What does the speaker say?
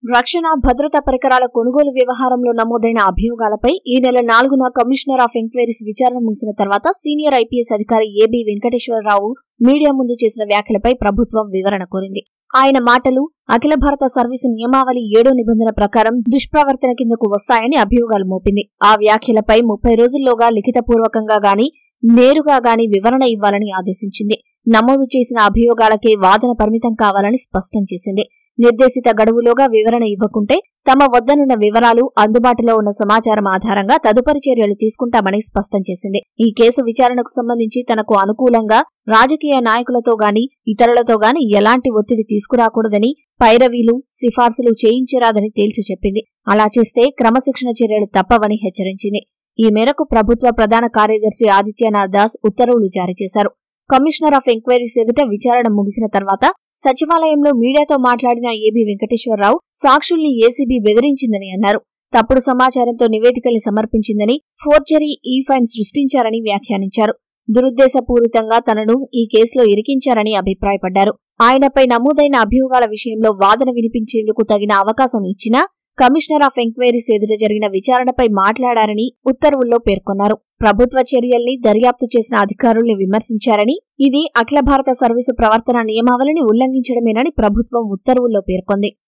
రక్షణ భద్రతా పరికరాల కొనుగోలు వ్యవహారంలో నమోదైన అభియోగాలపై ఈ నెల నాలుగున కమిషనర్ ఆఫ్ ఎంక్వైరీస్ విచారణ ముగిసిన తర్వాత సీనియర్ ఐపీఎస్ అధికారి ఏబీ వెంకటేశ్వరరావు మీడియా ముందు చేసిన వ్యాఖ్యలపై ప్రభుత్వం వివరణ కోరింది ఆయన మాటలు అఖిల భారత సర్వీసు నియమావళి ఏడో నిబంధన ప్రకారం దుష్ప్రవర్తన కిందకు వస్తాయని అభియోగాలు మోపింది ఆ వ్యాఖ్యలపై ముప్పై రోజుల్లోగా లిఖితపూర్వకంగా గాని నేరుగా గాని వివరణ ఇవ్వాలని ఆదేశించింది నమోదు చేసిన అభియోగాలకే వాదన పరిమితం కావాలని స్పష్టం చేసింది నిర్దేశిత గడువులోగా వివరణ ఇవ్వకుంటే తమ వద్దనున్న వివరాలు అందుబాటులో ఉన్న సమాచారం ఆధారంగా తదుపరి చర్యలు తీసుకుంటామని స్పష్టం చేసింది ఈ కేసు విచారణకు సంబంధించి తనకు అనుకూలంగా రాజకీయ నాయకులతో గాని ఇతరులతో గాని ఎలాంటి ఒత్తిడి తీసుకురాకూడదని పైరవీలు సిఫార్సులు చేయించరాదని తేల్చి చెప్పింది అలా చేస్తే క్రమశిక్షణ చర్యలు తప్పవని హెచ్చరించింది ఈ మేరకు ప్రభుత్వ ప్రధాన కార్యదర్శి ఆదిత్యనాథ్ దాస్ ఉత్తర్వులు జారీ చేశారు కమిషనర్ ఆఫ్ ఎంక్వైరీస్ ఎదుట విచారణ ముగిసిన తర్వాత సచివాలయంలో మీడియాతో మాట్లాడిన ఏబీ వెంకటేశ్వరరావు సాక్షుల్ని ఏసీబీ బెదిరించిందని అన్నారు తప్పుడు సమాచారంతో నివేదికల్ని సమర్పించిందని ఫోర్జరీ ఈ ఫైన్ సృష్టించారని వ్యాఖ్యానించారు దురుద్దేశపూరితంగా తనను ఈ కేసులో ఇరికించారని అభిప్రాయపడ్డారు ఆయనపై నమోదైన అభియోగాల విషయంలో వాదన వినిపించేందుకు తగిన అవకాశం ఇచ్చినా కమిషనర్ ఆఫ్ ఎంక్వైరీస్ ఎదుట జరిగిన విచారణపై మాట్లాడారని ఉత్తర్వుల్లో పేర్కొన్నారు ప్రభుత్వ చర్యల్ని దర్యాప్తు చేసిన అధికారుల్ని విమర్శించారని ఇది అఖిల భారత సర్వీసు ప్రవర్తన నియమావళిని ఉల్లంఘించడమేనని ప్రభుత్వం ఉత్తర్వుల్లో పేర్కొంది